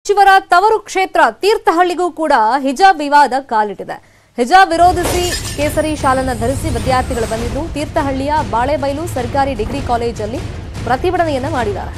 ಸಚಿವರ ತವರು ಕ್ಷೇತ್ರ ತೀರ್ಥಹಳ್ಳಿಗೂ ಕೂಡ ಹಿಜಾಬ್ ವಿವಾದ ಕಾಲಿಟ್ಟಿದೆ ಹಿಜಾಬ್ ವಿರೋಧಿಸಿ ಕೇಸರಿ ಶಾಲನ್ನ ಧರಿಸಿ ವಿದ್ಯಾರ್ಥಿಗಳು ಬಂದಿದ್ದು ತೀರ್ಥಹಳ್ಳಿಯ ಬಾಳೆಬೈಲು ಸರ್ಕಾರಿ ಡಿಗ್ರಿ ಕಾಲೇಜಲ್ಲಿ ಪ್ರತಿಭಟನೆಯನ್ನ ಮಾಡಿದ್ದಾರೆ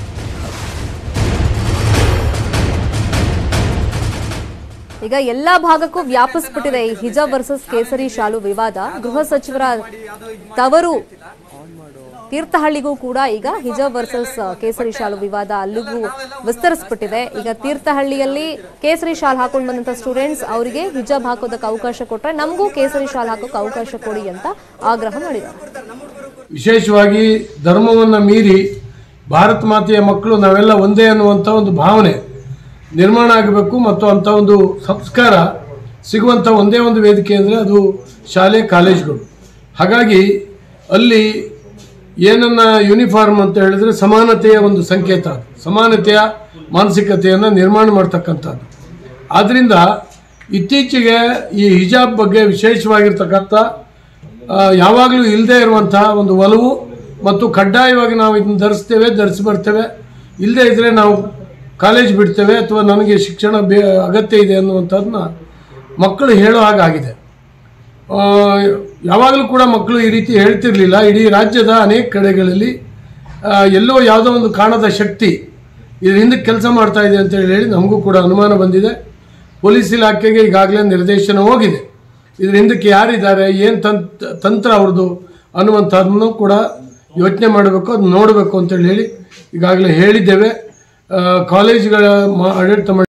ಈಗ ಎಲ್ಲಾ ಭಾಗಕ್ಕೂ ವ್ಯಾಪಿಸ್ಬಿಟ್ಟಿದೆ ಈ ಹಿಜಾಬ್ ವರ್ಸಸ್ ಕೇಸರಿ ಶಾಲು ವಿವಾದ ಗೃಹ ಸಚಿವರ ತವರು ತೀರ್ಥಹಳ್ಳಿಗೂ ಕೂಡ ಈಗ ಹಿಜಾಬ್ ವರ್ಸಸ್ ಕೇಸರಿ ಶಾಲು ವಿವಾದ ಅಲ್ಲಿಗೂ ವಿಸ್ತರಿಸ್ಬಿಟ್ಟಿದೆ ಈಗ ತೀರ್ಥಹಳ್ಳಿಯಲ್ಲಿ ಕೇಸರಿ ಶಾಲ್ ಹಾಕೊಂಡು ಬಂದಂತ ಸ್ಟೂಡೆಂಟ್ಸ್ ಅವರಿಗೆ ಹಿಜಾಬ್ ಹಾಕೋದಕ್ಕೆ ಅವಕಾಶ ಕೊಟ್ರೆ ನಮಗೂ ಕೇಸರಿ ಶಾಲ್ ಹಾಕೋಕೆ ಅವಕಾಶ ಕೊಡಿ ಅಂತ ಆಗ್ರಹ ಮಾಡಿದ್ದಾರೆ ವಿಶೇಷವಾಗಿ ಧರ್ಮವನ್ನು ಮೀರಿ ಭಾರತ ಮಾತೆಯ ಮಕ್ಕಳು ನಾವೆಲ್ಲ ಒಂದೇ ಅನ್ನುವಂಥ ಒಂದು ಭಾವನೆ ನಿರ್ಮಾಣ ಆಗಬೇಕು ಮತ್ತು ಅಂಥ ಒಂದು ಸಂಸ್ಕಾರ ಸಿಗುವಂಥ ಒಂದೇ ಒಂದು ವೇದಿಕೆ ಅಂದರೆ ಅದು ಶಾಲೆ ಕಾಲೇಜುಗಳು ಹಾಗಾಗಿ ಅಲ್ಲಿ ಏನನ್ನ ಯೂನಿಫಾರ್ಮ್ ಅಂತ ಹೇಳಿದ್ರೆ ಸಮಾನತೆಯ ಒಂದು ಸಂಕೇತ ಅದು. ಸಮಾನತೆಯ ಮಾನಸಿಕತೆಯನ್ನು ನಿರ್ಮಾಣ ಮಾಡ್ತಕ್ಕಂಥದ್ದು ಆದ್ದರಿಂದ ಇತ್ತೀಚೆಗೆ ಈ ಹಿಜಾಬ್ ಬಗ್ಗೆ ವಿಶೇಷವಾಗಿರ್ತಕ್ಕಂಥ ಆ, ಯಾವಾಗಲೂ ಇಲ್ಲದೆ ಇರುವಂತಹ ಒಂದು ಒಲವು ಮತ್ತು ಕಡ್ಡಾಯವಾಗಿ ನಾವು ಇದನ್ನು ಧರಿಸ್ತೇವೆ ಧರಿಸಿ ಬರ್ತೇವೆ ಇಲ್ಲದೆ ಇದ್ದರೆ ನಾವು ಕಾಲೇಜ್ ಬಿಡ್ತೇವೆ ಅಥವಾ ನನಗೆ ಶಿಕ್ಷಣ ಬೇ ಅಗತ್ಯ ಇದೆ ಅನ್ನುವಂಥದ್ದನ್ನ ಮಕ್ಕಳು ಹೇಳೋ ಹಾಗಾಗಿದೆ ಆ, ಯಾವಾಗಲೂ ಕೂಡ ಮಕ್ಕಳು ಈ ರೀತಿ ಹೇಳ್ತಿರ್ಲಿಲ್ಲ ಇಡೀ ರಾಜ್ಯದ ಅನೇಕ ಕಡೆಗಳಲ್ಲಿ ಆ, ಎಲ್ಲೋ ಯಾವುದೋ ಒಂದು ಕಾಣದ ಶಕ್ತಿ ಇದ್ರ ಹಿಂದಕ್ಕೆ ಕೆಲಸ ಮಾಡ್ತಾ ಇದೆ ಅಂತ ಹೇಳಿ ನಮಗೂ ಕೂಡ ಅನುಮಾನ ಬಂದಿದೆ ಪೊಲೀಸ್ ಇಲಾಖೆಗೆ ಈಗಾಗಲೇ ನಿರ್ದೇಶನ ಹೋಗಿದೆ ಇದ್ರ ಹಿಂದಕ್ಕೆ ಯಾರಿದ್ದಾರೆ ಏನು ತಂತ್ರ ತಂತ್ರ ಅವ್ರದ್ದು ಅನ್ನುವಂಥದ್ದನ್ನು ಕೂಡ ಯೋಚನೆ ಮಾಡಬೇಕು ಅದು ನೋಡಬೇಕು ಅಂತೇಳಿ ಹೇಳಿ ಈಗಾಗಲೇ ಹೇಳಿದ್ದೇವೆ ಆ, ಕಾಲೇಜುಗಳ ಮಾ ಆಡಳಿತ ಮಂಡಳಿ